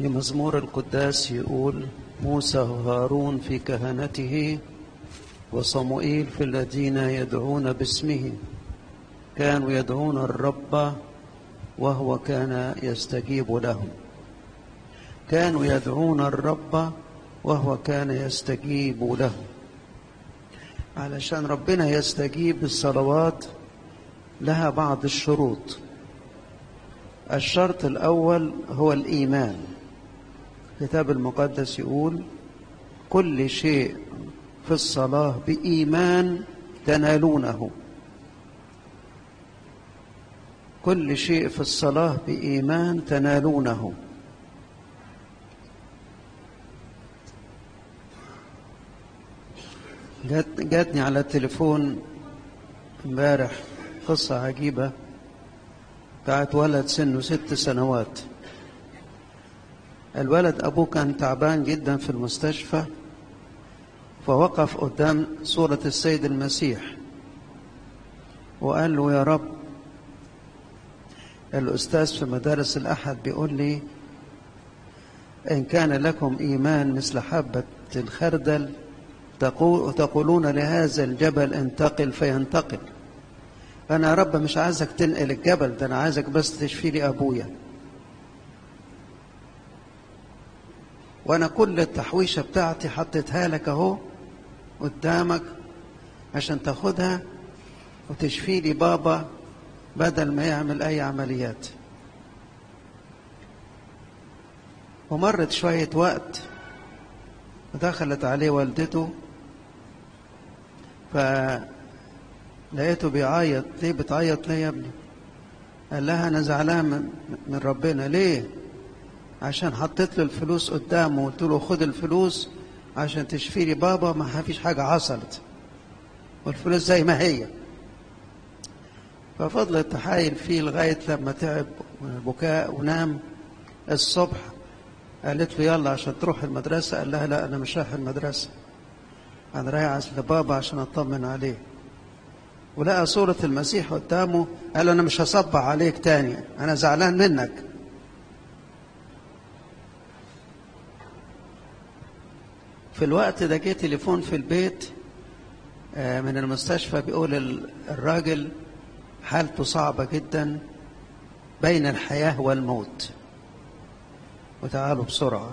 بمزمور القداس يقول موسى وهارون في كهنته وصموئيل في الذين يدعون باسمه كانوا يدعون الرب وهو كان يستجيب لهم كانوا يدعون الرب وهو كان يستجيب لهم علشان ربنا يستجيب الصلوات لها بعض الشروط الشرط الأول هو الإيمان الكتاب المقدس يقول كل شيء في الصلاة بإيمان تنالونه كل شيء في الصلاة بإيمان تنالونه جات جاتني على التليفون امبارح قصة عجيبة بتاعت ولد سنه ست سنوات الولد أبوه كان تعبان جدا في المستشفى فوقف قدام صورة السيد المسيح وقال له يا رب الأستاذ في مدارس الأحد بيقول لي إن كان لكم إيمان مثل حبة الخردل تقولون لهذا الجبل انتقل فينتقل أنا يا رب مش عايزك تنقل الجبل ده أنا عايزك بس تشفي لي أبويا وأنا كل التحويشة بتاعتي حطيتها لك أهو قدامك عشان تاخدها وتشفي لي بابا بدل ما يعمل أي عمليات ومرت شوية وقت ودخلت عليه والدته فلقيته بيعيط ليه بتعيط ليه يا ابني قال لها انا زعلان من, من ربنا ليه عشان حطيت له الفلوس قدامه وقلت له خد الفلوس عشان تشفي لي بابا ما فيش حاجه حصلت والفلوس زي ما هي ففضلت تحايل فيه لغايه لما تعب بكاء ونام الصبح قالت له يلا عشان تروح المدرسة قال لها لا أنا مش رايح المدرسة أنا رايح لبابا عشان أطمن عليه ولقى صورة المسيح قدامه قال أنا مش هصبع عليك تاني أنا زعلان منك في الوقت ده جه تليفون في البيت من المستشفى بيقول الراجل حالته صعبة جدا بين الحياة والموت وتعالوا بسرعة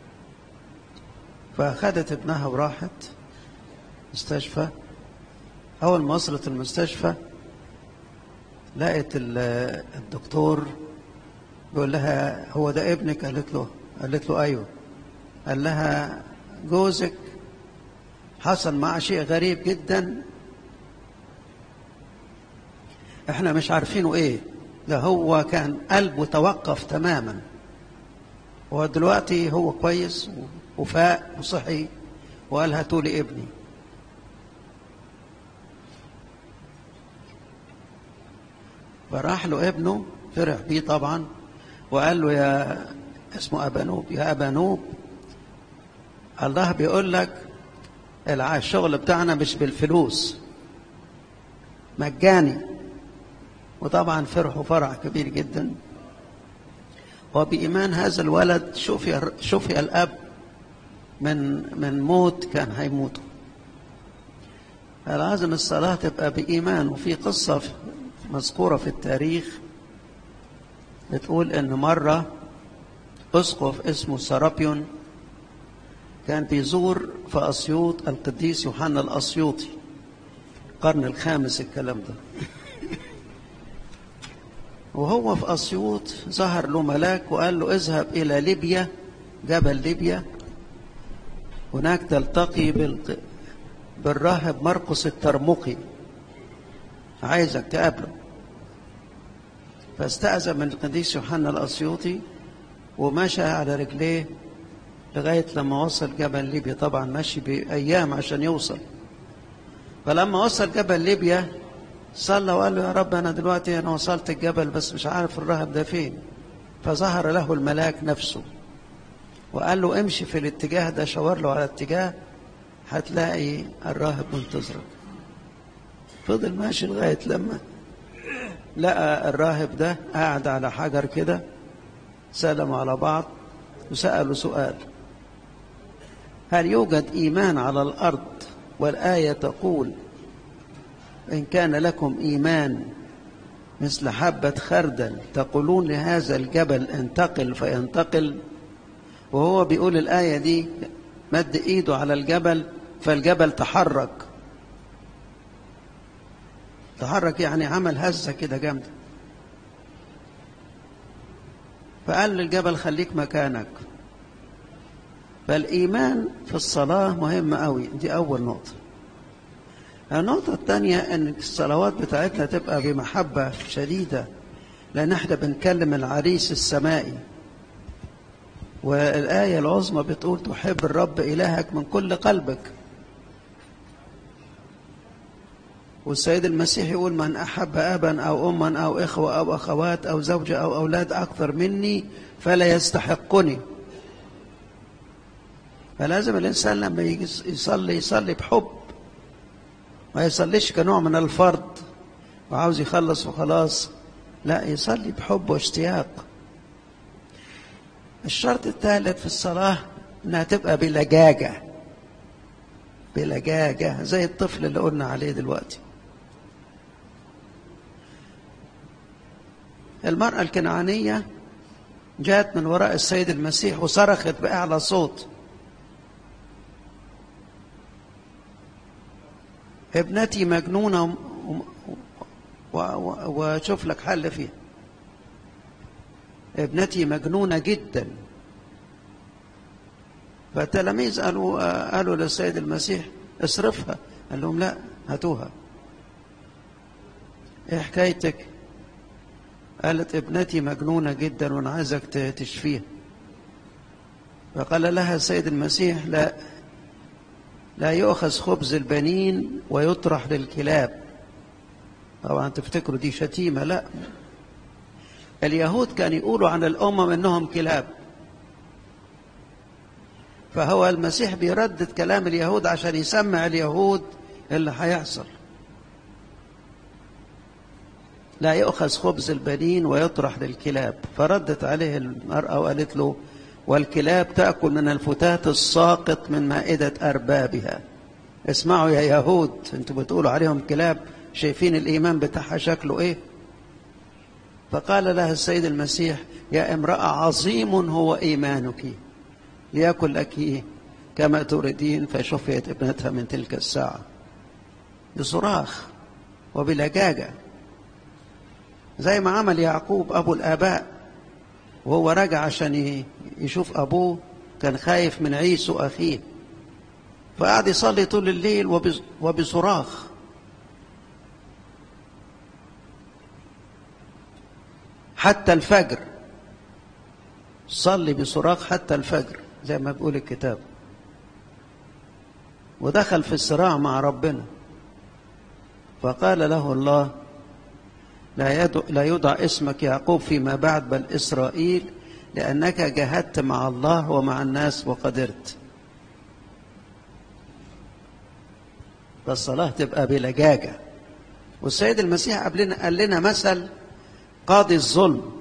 فأخذت ابنها وراحت مستشفى أول ما وصلت المستشفى لقت الدكتور بيقول لها هو ده ابنك قالت له قالت له أيوه قال لها جوزك حصل معه شيء غريب جدا احنا مش عارفينه ايه ده هو كان قلبه توقف تماما ودلوقتي هو كويس وفاق وصحي وقال هاتوا لي ابني فراح له ابنه فرح بيه طبعا وقال له يا اسمه أبانوب يا أبانوب الله بيقول لك الشغل بتاعنا مش بالفلوس مجاني وطبعا فرحوا فرح كبير جدا وبإيمان هذا الولد شفي شفي الأب من من موت كان هيموته لازم الصلاة تبقى بإيمان وفي قصة مذكورة في التاريخ بتقول إن مرة أسقف اسمه سرابيون كان بيزور في أسيوط القديس يوحنا الأسيوطي القرن الخامس الكلام ده وهو في أسيوط ظهر له ملاك وقال له اذهب إلى ليبيا جبل ليبيا هناك تلتقي بالراهب مرقس الترمقي عايزك تقابله فاستأذن من القديس يوحنا الأسيوطي ومشى على رجليه لغاية لما وصل جبل ليبيا طبعا ماشي بأيام عشان يوصل فلما وصل جبل ليبيا صلى وقال له يا رب أنا دلوقتي أنا وصلت الجبل بس مش عارف الراهب ده فين فظهر له الملاك نفسه وقال له امشي في الاتجاه ده شاور له على اتجاه هتلاقي الراهب منتظرك فضل ماشي لغاية لما لقى الراهب ده قاعد على حجر كده سلموا على بعض وسألوا سؤال هل يوجد إيمان على الأرض والآية تقول إن كان لكم إيمان مثل حبة خردل تقولون لهذا الجبل انتقل فينتقل وهو بيقول الآية دي مد إيده على الجبل فالجبل تحرك تحرك يعني عمل هزة كده جامدة فقال للجبل خليك مكانك فالإيمان في الصلاة مهم قوي دي أول نقطة النقطة الثانية أن الصلوات بتاعتنا تبقى بمحبة شديدة لأن احنا بنكلم العريس السمائي والآية العظمى بتقول تحب الرب إلهك من كل قلبك والسيد المسيح يقول من أحب أبا أو أما أو إخوة أو أخوات أو زوجة أو أولاد أكثر مني فلا يستحقني فلازم الإنسان لما يجي يصلي يصلي بحب ما يصليش كنوع من الفرض وعاوز يخلص وخلاص لا يصلي بحب واشتياق الشرط الثالث في الصلاة انها تبقى بلجاجة بلجاجة زي الطفل اللي قلنا عليه دلوقتي المرأة الكنعانية جاءت من وراء السيد المسيح وصرخت بأعلى صوت ابنتي مجنونة وشوف لك حل فيها ابنتي مجنونة جدا فالتلاميذ قالوا قالوا للسيد المسيح اصرفها قال لهم لا هاتوها ايه حكايتك قالت ابنتي مجنونة جدا وانا عايزك تشفيها فقال لها السيد المسيح لا لا يؤخذ خبز البنين ويطرح للكلاب طبعا تفتكروا دي شتيمة لا اليهود كانوا يقولوا عن الأمم إنهم كلاب فهو المسيح بيردد كلام اليهود عشان يسمع اليهود اللي هيحصل لا يؤخذ خبز البنين ويطرح للكلاب فردت عليه المرأة وقالت له والكلاب تأكل من الفتات الساقط من مائدة أربابها اسمعوا يا يهود انتوا بتقولوا عليهم كلاب شايفين الإيمان بتاعها شكله إيه فقال لها السيد المسيح يا امرأة عظيم هو إيمانك ليكن لك كما تريدين فشفيت ابنتها من تلك الساعة بصراخ وبلجاجة زي ما عمل يعقوب أبو الآباء وهو راجع عشان يشوف أبوه كان خايف من عيسو أخيه فقعد يصلي طول الليل وبصراخ حتى الفجر صلي بصراخ حتى الفجر زي ما بيقول الكتاب ودخل في الصراع مع ربنا فقال له الله لا يدع, لا يدع اسمك يعقوب فيما بعد بل إسرائيل لأنك جاهدت مع الله ومع الناس وقدرت فالصلاة تبقى بلجاجة والسيد المسيح قبلنا قال لنا مثل قاضي الظلم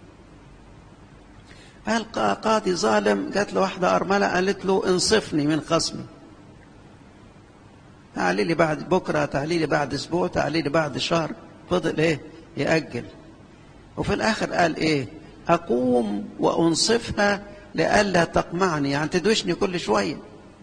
قال قاضي ظالم جات له واحدة أرملة قالت له انصفني من خصمي تعالي لي بعد بكرة تعالي لي بعد أسبوع تعالي لي بعد شهر فضل إيه يأجل وفي الآخر قال إيه أقوم وأنصفها لئلا تقمعني يعني تدوشني كل شوية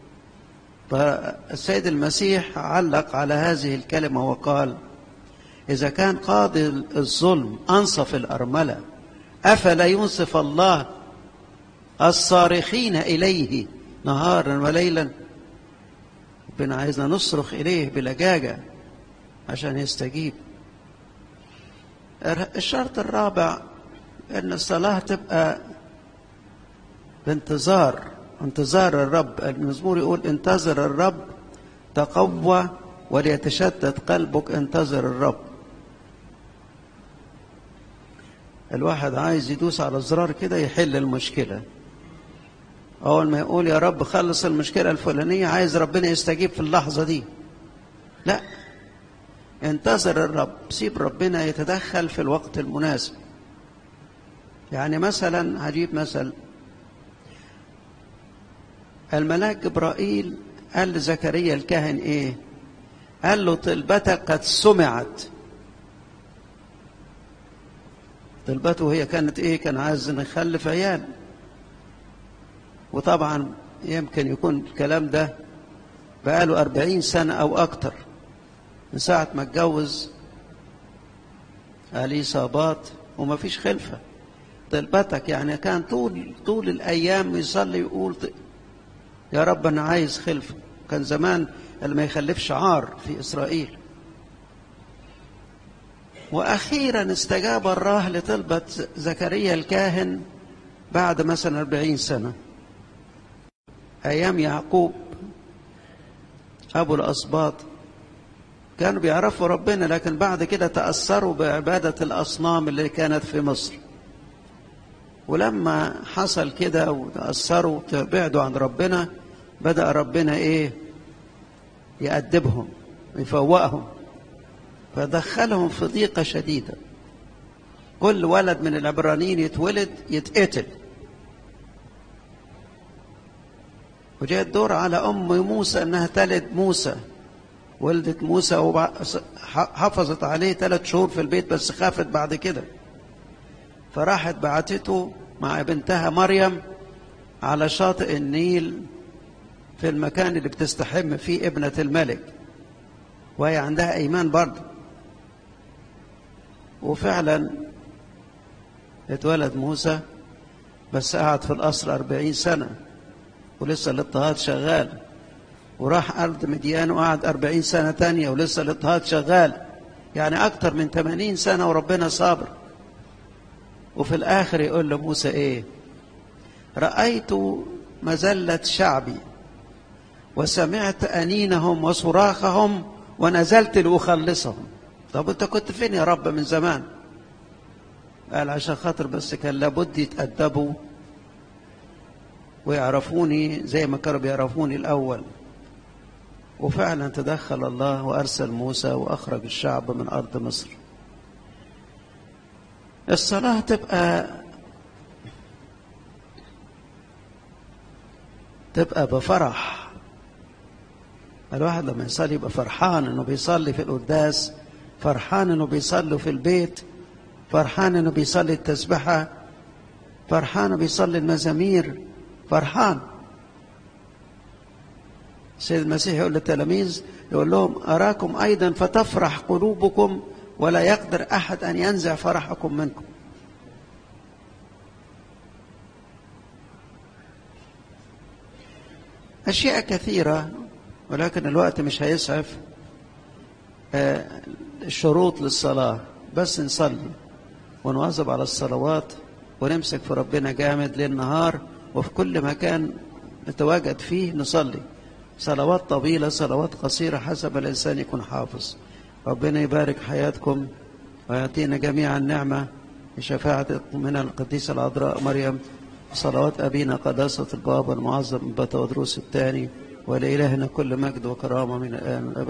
فالسيد المسيح علق على هذه الكلمة وقال إذا كان قاضي الظلم أنصف الأرملة أفلا ينصف الله الصارخين إليه نهارا وليلا ربنا عايزنا نصرخ إليه بلجاجة عشان يستجيب الشرط الرابع أن الصلاة تبقى بانتظار انتظار الرب المزمور يقول انتظر الرب تقوى وليتشتت قلبك انتظر الرب الواحد عايز يدوس على الزرار كده يحل المشكلة أول ما يقول يا رب خلص المشكلة الفلانية عايز ربنا يستجيب في اللحظة دي لا انتظر الرب سيب ربنا يتدخل في الوقت المناسب يعني مثلا هجيب مثل الملاك جبرائيل قال لزكريا الكاهن ايه قال له طلبتك قد سمعت طلبته هي كانت ايه كان عايز نخلف عيال وطبعا يمكن يكون الكلام ده بقاله أربعين سنة أو أكتر من ساعة ما اتجوز عليه صابات وما فيش خلفة طلبتك يعني كان طول طول الأيام يصلي يقول يا رب أنا عايز خلفة كان زمان اللي ما يخلفش عار في إسرائيل وأخيرا استجاب الله لطلبة زكريا الكاهن بعد مثلا أربعين سنة أيام يعقوب أبو الأسباط كانوا بيعرفوا ربنا لكن بعد كده تأثروا بعبادة الأصنام اللي كانت في مصر ولما حصل كده وتأثروا بعدوا عن ربنا بدأ ربنا إيه يأدبهم يفوقهم فدخلهم في ضيقة شديدة كل ولد من العبرانيين يتولد يتقتل وجاء الدور على أم موسى أنها تلد موسى ولدت موسى وحفظت عليه ثلاث شهور في البيت بس خافت بعد كده فراحت بعتته مع بنتها مريم على شاطئ النيل في المكان اللي بتستحم فيه ابنة الملك وهي عندها إيمان برضه وفعلا اتولد موسى بس قعد في القصر أربعين سنة ولسه الاضطهاد شغال وراح أرض مديان وقعد أربعين سنة تانية ولسه الاضطهاد شغال يعني أكتر من ثمانين سنة وربنا صابر وفي الآخر يقول لموسى إيه رأيت مزلة شعبي وسمعت أنينهم وصراخهم ونزلت لأخلصهم طب أنت كنت فين يا رب من زمان قال عشان خاطر بس كان لابد يتأدبوا ويعرفوني زي ما كانوا بيعرفوني الأول وفعلا تدخل الله وأرسل موسى وأخرج الشعب من أرض مصر الصلاة تبقى تبقى بفرح الواحد لما يصلي يبقى فرحان انه بيصلي في القداس فرحان انه بيصلي في البيت فرحان انه بيصلي التسبحة فرحان انه بيصلي المزامير فرحان سيد المسيح يقول للتلاميذ يقول لهم أراكم أيضا فتفرح قلوبكم ولا يقدر أحد أن ينزع فرحكم منكم أشياء كثيرة ولكن الوقت مش هيسعف الشروط للصلاة بس نصلي ونواظب على الصلوات ونمسك في ربنا جامد ليل نهار وفي كل مكان نتواجد فيه نصلي صلوات طويلة صلوات قصيرة حسب الإنسان يكون حافظ ربنا يبارك حياتكم ويعطينا جميعا النعمة بشفاعة من القديسة العذراء مريم صلوات أبينا قداسة البابا المعظم بطودروس الثاني ولإلهنا كل مجد وكرامة من الآن والأبد